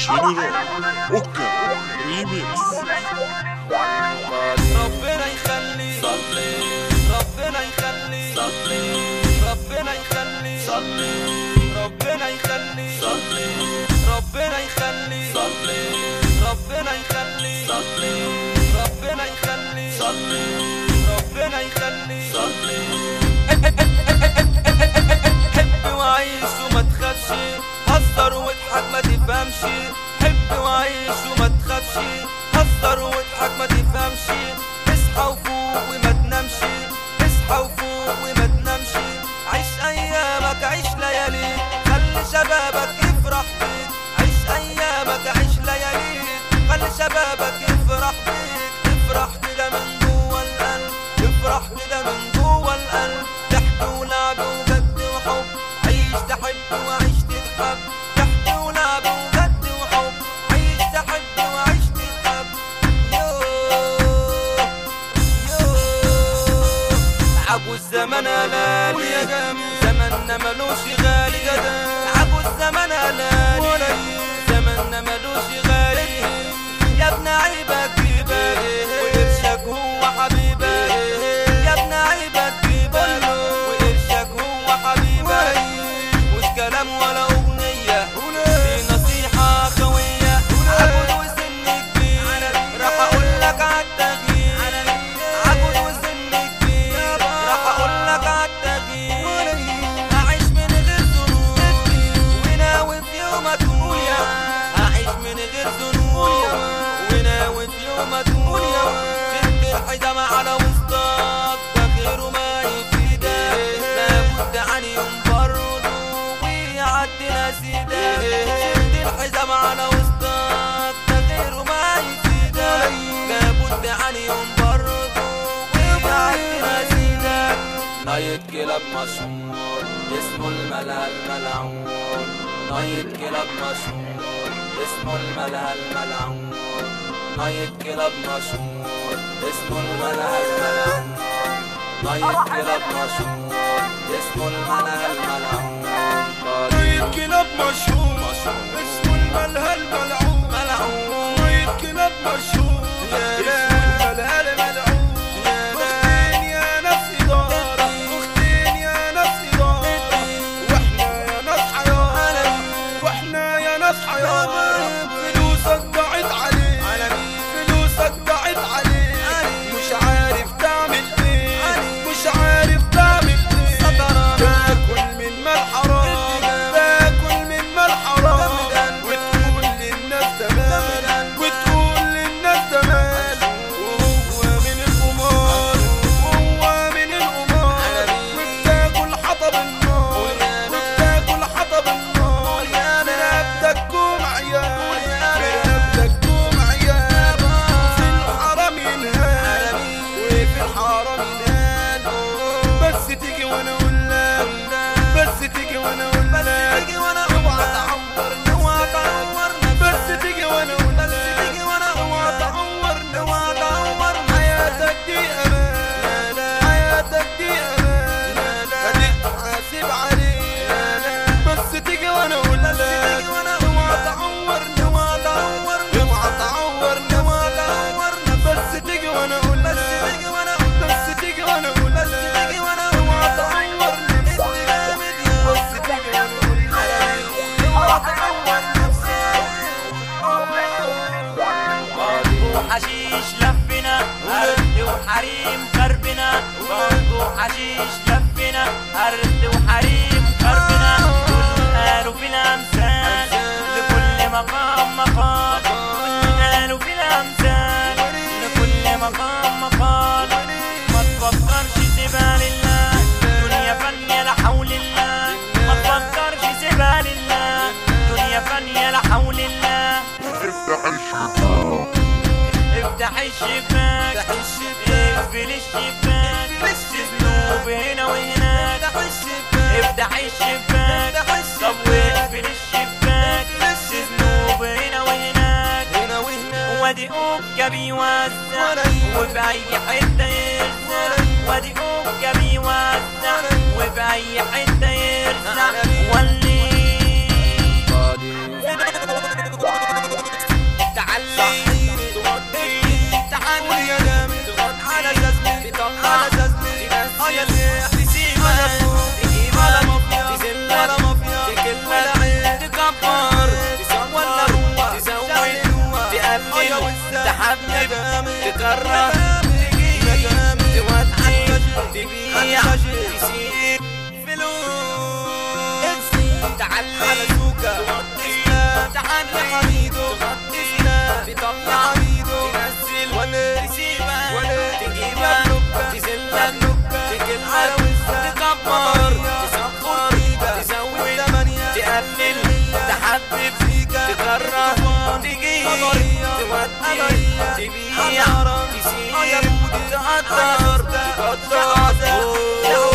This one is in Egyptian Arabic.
جنرال اوكا ريميكس ربنا يخلي صلي ربنا يخلي صلي ربنا يخلي صلي ربنا يخلي صلي ربنا يخلي صلي ربنا يخلي صلي ربنا يخلي صلي ربنا يخلي صلي حب وعيش وما تخافش هزر واضحك ما تفهمش حب وعيش وما تخافش هزر واضحك ما تفهمش اصحى وفوق وما تنامش اصحى وفوق وما تنامش عيش ايامك عيش لياليك خلي شبابك يفرح بيك عيش ايامك عيش لياليك خلي شبابك يفرح بيك تفرح كده من جوه القلب تفرح كده من جوه القلب ضحك ولعب وجد وحب عيش تحب وعيش تتحب ضحك ولعب وجد وحب عيش تحب وعيش تتحب يوه يوه عبو الزمن هلالي يا جميل زمننا ملوش غالي عبو الزمن هلالي زمننا ملوش غالي يا ابن عيبك جيبك وقرشك هو حبيبك يا ابن عيبك جيبك وقرشك هو حبيبك مش كلام ولا أغنية دي نصيحة قوية عبود وسن كبير راح أقول لك عالتغيير عبود وسن كبير راح أقول لك عالتغيير أعيش من غير ذنوب وناوي في يوم أتوب أعيش من غير ذنوب وناوي في يوم أتوب شد الحزام على وسطك ده غيره ما يفيدك لابد عن يوم برضه ويعدي نسيدك شد الحزام على وسطك ده غيره ما يفيدك لابد عن يوم برضه ويعدي نسيدك نايت كلاب مشهور اسمه الملا الملعون نايت كلاب مشهور اسمه الملا الملعون نايت كلاب مشهور اسمه الملا الملعون نايت كلاب مشهور اسمه الملا الملعون نايت كلاب مشهور اسمه الملهى الملعون ملعون نايت كلاب مشهور اسمه الملهى الملعون اختين يا ناس إدارة اختين يا ناس إدارة واحنا يا ناس حياة واحنا يا ناس حياة فلوسك ضاعت عليك فلوسك ضاعت عليك مش عارف تعمل ايه مش عارف تعمل ايه تاكل من مال حرام تاكل من مال حرام وتقول للناس تمام وتقول للناس تمام وهو من القمار وهو من القمار وبتاكل حطب النار وبتاكل حطب النار في رقبتك كوم عيال في رقبتك كوم عيال في الحرام ينهال وفي الحرام ينهال بس تيجي وانا اقول لك بس تيجي وانا اقول لك اوعى تعورني اوعى تعورني بس تيجي وانا اقول لك اوعى تعورني اوعى تعورني حياتك دي امان حياتك دي امان هتتحاسب عليها بس تيجي وانا اقول لك اوعى تعورني اوعى تعورني اوعى تعورني اوعى تعورني بس تيجي وانا اقول لك بس تيجي وانا اقول لك اوعى تعورني بس تيجي وانا اقول لك اوعى تعورني وحشيش لفنا هرد وحريم خربنا برضو حشيش لفنا هرد وحريم خربنا كل قالوا في الامثال لكل مقام مقال كل قالوا في الامثال لكل مقام مقال ما تفكرش سيبها لله دنيا فانية لا حول الله ما تفكرش سيبها لله دنيا فانية لا حول الله افتح الشباك اقفل الشباك ذنوب هنا وهناك افتح الشباك طب واقفل الشباك ذنوب هنا وهناك وادي اوكا بيوزع وفي اي حته يرزع وادي اوكا بيوزع وفي اي حته يرزع واللي قادر تكره تجيب تودي تبيع تسيب فلوس تعلي على سوكا تغطي تعلي حميدو تغطي تطلع تنزل ولا تسيبها ولا تجيبها تزلها تكلها تكبر تصفر تزود تقلل تحبب تكره تجيب تودي تبيع تسيب تقدر تقدر